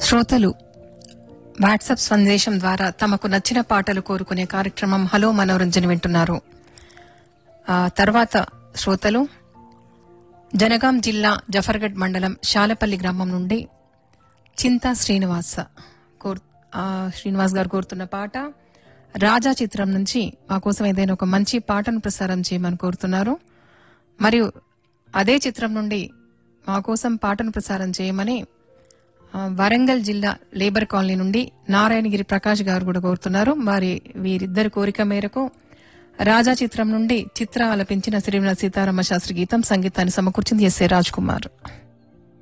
శ్రోతలు వాట్సాప్ సందేశం ద్వారా తమకు నచ్చిన పాటలు కోరుకునే కార్యక్రమం హలో మనోరంజన్ వింటున్నారు ఆ తర్వాత శ్రోతలు జనగాం జిల్లా జఫర్గఢ్ మండలం శాలపల్లి గ్రామం నుండి చింతా శ్రీనివాస కోర్- ఆ, శ్రీనివాస్ గారు కోరుతున్న పాట రాజా చిత్రం నుంచి మా కోసం ఏదైనా ఒక మంచి పాటను ప్రసారం చేయమని కోరుతున్నారు మరియు అదే చిత్రం నుండి మా కోసం పాటను ప్రసారం చేయమని ఆ, వరంగల్ జిల్లా లేబర్ కాలనీ నుండి నారాయణగిరి ప్రకాష్ గారు కూడా కోరుతున్నారు మరి వీరిద్దరి కోరిక మేరకు రాజా చిత్రం నుండి చిత్ర ఆలపించిన శ్రీమల సీతారామ శాస్త్రి గీతం సంగీతాన్ని సమకూర్చింది ఎస్ఏ రాజ్ కుమార్